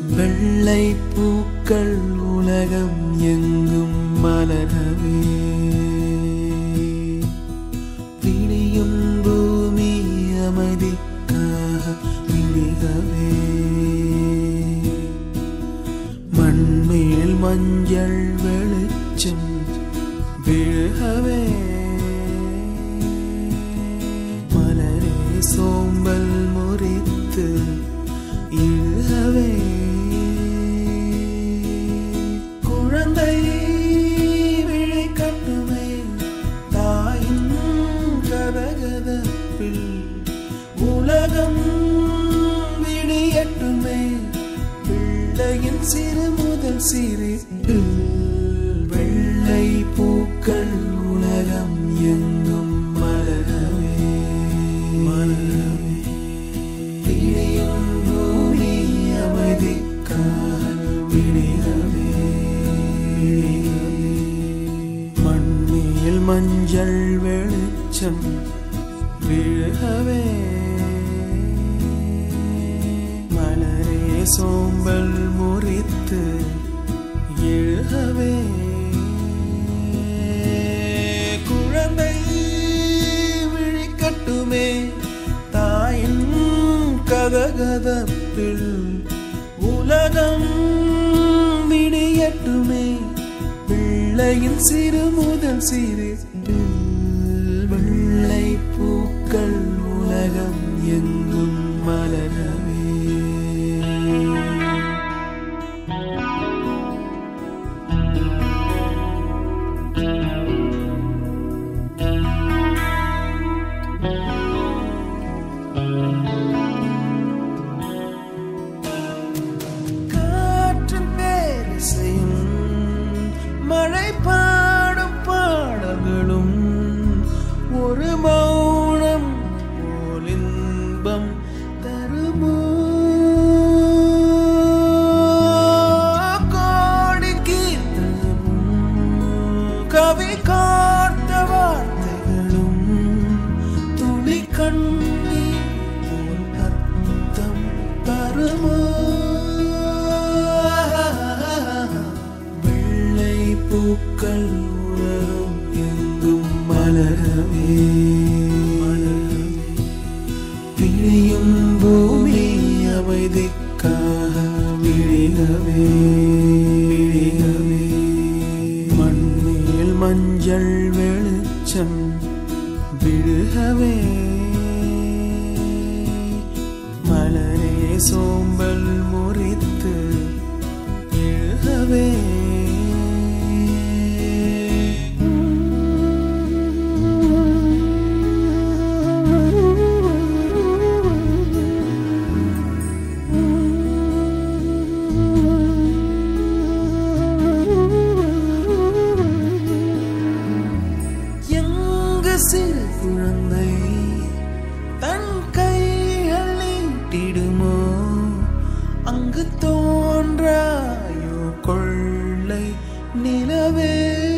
வெள்ளை பூக்கள் உலகம் எங்கும் மலரவே விடியும் பூமி அமைதிக்காக விடிகவே மண்மேல் மஞ்சள் வெளிச்சம் விழுகவே மலரே சோம்பல் முறித்து இழுகவே குழந்தை விழி கட்டுமே தாயின் கதகதப்பில் உலகம் விடியட்டுமே பிள்ளையின் சிறு முதல் சிரிப்பு வெள்ளை பூக்கள் உலகம் எங்கும் மலரவே மலரவே விடியும் பூமி அமைதிக்காக விடியவே மண்ணில் மஞ்சள் வெளிச்சம் விழுகவே மலரே சோம்பல் முறித்து எழுகவே குழந்தை விழிக்கட்டுமே தாயின் கதகதப்பில் உலகம் விடியட்டுமே பிள்ளையின் சிறு முதல் சிறு வெள்ளை பூக்கள் உலகம் எங்கும் மலரவே காற்றின் பேரிசையும் மழை பாடும் பாடல்களும் ஒரு மௌனம் போல் இன்பம் தருமோ கோடி கீர்த்தனமும் கவி காத்த வார்த்தைகளும் துளி கண்ணீர் போல் அர்த்தம் தருமோ வெள்ளை பூக்கள் உலகம் எங்கும் மலரவே பிழியும் பூமி அமைதிக்காக விழிகவே விழிகவே மண்ணில் மஞ்சள் வெளிச்சம் விழுகவே மலரே சோம்பல் முறித்து எழுகவே எங்கு சிறு குழந்தை தன் கைகள் நீட்டிடுமோ அங்கு தோன்றாயோ கொள்ளை நிலவே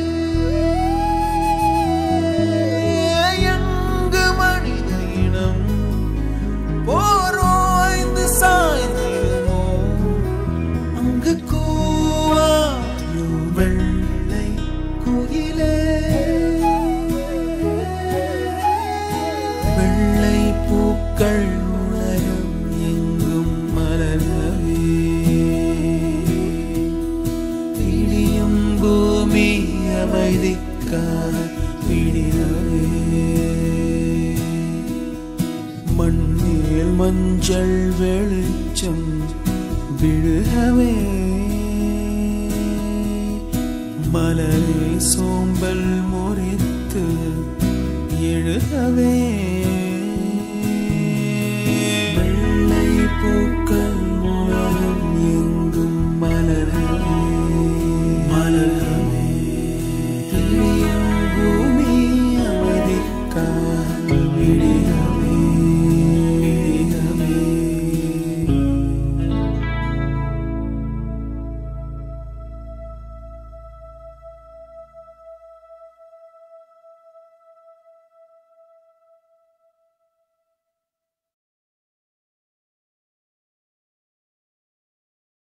எங்கு மனித இனம் போரோய்ந்து சாய்ந்திடுமோ அங்கு கூவாயோ வெள்ளை குயிலே வெள்ளை பூக்கள் உலகம் எங்கும் மலரவே விடியும் பூமி அமைதிக்காக விடியவே மண்ணில் மஞ்சள் வெளிச்சம் விழுகவே மலரை சோம்பல் முறித்து எழுகவே